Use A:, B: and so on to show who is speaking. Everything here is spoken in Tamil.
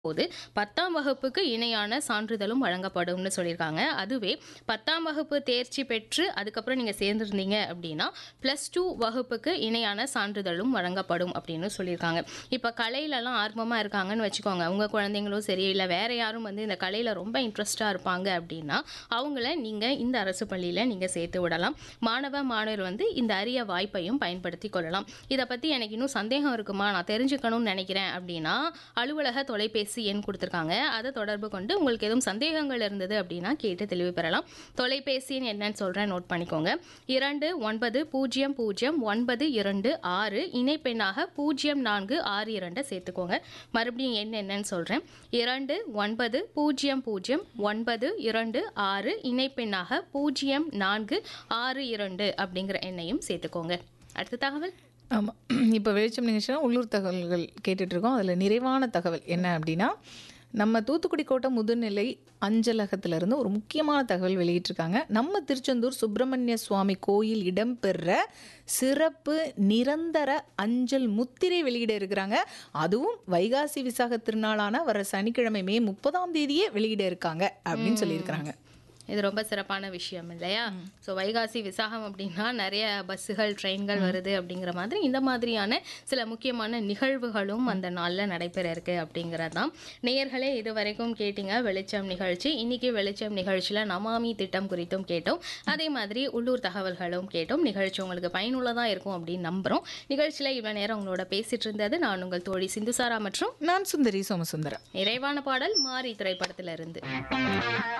A: போது பத்தாம் வகுப்புக்கு இணையான சான்றிதழும் வழங்கப்படும்னு சொல்லியிருக்காங்க அதுவே பத்தாம் வகுப்பு தேர்ச்சி பெற்று அதுக்கப்புறம் நீங்கள் சேர்ந்துருந்தீங்க அப்படின்னா ப்ளஸ் டூ வகுப்புக்கு இணையான சான்றிதழும் வழங்கப்படும் அப்படின்னு சொல்லியிருக்காங்க இப்போ கலையிலலாம் ஆர்வமாக இருக்காங்கன்னு வச்சுக்கோங்க உங்கள் குழந்தைங்களும் சரி இல்லை வேற யாரும் வந்து இந்த கலையில் ரொம்ப இன்ட்ரெஸ்டாக இருப்பாங்க அப்படின்னா அவங்கள நீங்கள் இந்த அரசு பள்ளியில் நீங்கள் சேர்த்து விடலாம் மாணவ மாணவர் வந்து இந்த அரிய வாய்ப்பையும் பயன்படுத்தி கொள்ளலாம் இதை பற்றி எனக்கு இன்னும் சந்தேகம் இருக்குமா நான் தெரிஞ்சுக்கணும்னு நினைக்கிறேன் அப்படின்னா அலுவலக தொலைபேசி எண் கொடுத்துருக்காங்க அதை தொடர்பு கொண்டு உங்களுக்கு எதுவும் சந்தேகங்கள் இருந்தது அப்படின்னா கேட்டு தெளிவு பெறலாம் தொலைபேசி எண் என்னன்னு சொல்கிறேன் நோட் பண்ணிக்கோங்க இரண்டு ஒன்பது பூஜ்ஜியம் பூஜ்ஜியம் ஒன்பது இரண்டு ஆறு இணைப்பெண்ணாக பூஜ்ஜியம் நான்கு ஆறு இரண்டை சேர்த்துக்கோங்க மறுபடியும் எண் என்னன்னு சொல்கிறேன் இரண்டு ஒன்பது பூஜ்ஜியம் பூஜ்ஜியம் ஒன்பது இரண்டு ஆறு இணைப்பெண்ணாக பூஜ்ஜியம் நான்கு ஆறு இரண்டு அப்படிங்கிற எண்ணையும் சேர்த்துக்கோங்க அடுத்த தகவல்
B: ஆமாம் இப்போ வெளிச்சம் நிகழ்ச்சினா உள்ளூர் தகவல்கள் கேட்டுட்டு இருக்கோம் அதில் நிறைவான தகவல் என்ன அப்படின்னா நம்ம தூத்துக்குடி கோட்டை முதுநிலை அஞ்சலகத்திலிருந்து ஒரு முக்கியமான தகவல் வெளியிட்டிருக்காங்க நம்ம திருச்செந்தூர் சுப்பிரமணிய சுவாமி கோயில் இடம்பெற சிறப்பு நிரந்தர அஞ்சல் முத்திரை வெளியிட இருக்கிறாங்க அதுவும் வைகாசி விசாக திருநாளான வர சனிக்கிழமை மே முப்பதாம் தேதியே வெளியிட இருக்காங்க அப்படின்னு சொல்லியிருக்கிறாங்க
A: இது ரொம்ப சிறப்பான விஷயம் இல்லையா ஸோ வைகாசி விசாகம் அப்படின்னா நிறைய பஸ்ஸுகள் ட்ரெயின்கள் வருது அப்படிங்கிற மாதிரி இந்த மாதிரியான சில முக்கியமான நிகழ்வுகளும் அந்த நாளில் நடைபெற இருக்கு அப்படிங்கிறது தான் நேயர்களே இது வரைக்கும் கேட்டீங்க வெளிச்சம் நிகழ்ச்சி இன்னைக்கு வெளிச்சம் நிகழ்ச்சியில் நமாமி திட்டம் குறித்தும் கேட்டோம் அதே மாதிரி உள்ளூர் தகவல்களும் கேட்டோம் நிகழ்ச்சி உங்களுக்கு பயனுள்ளதாக இருக்கும் அப்படின்னு நம்புகிறோம் நிகழ்ச்சியில் இவ்வளோ நேரம் உங்களோட பேசிட்டு இருந்தது நான் உங்கள் தோழி சிந்துசாரா மற்றும்
B: நான் சுந்தரி சோமசுந்தரம்
A: நிறைவான பாடல் மாரி திரைப்படத்திலிருந்து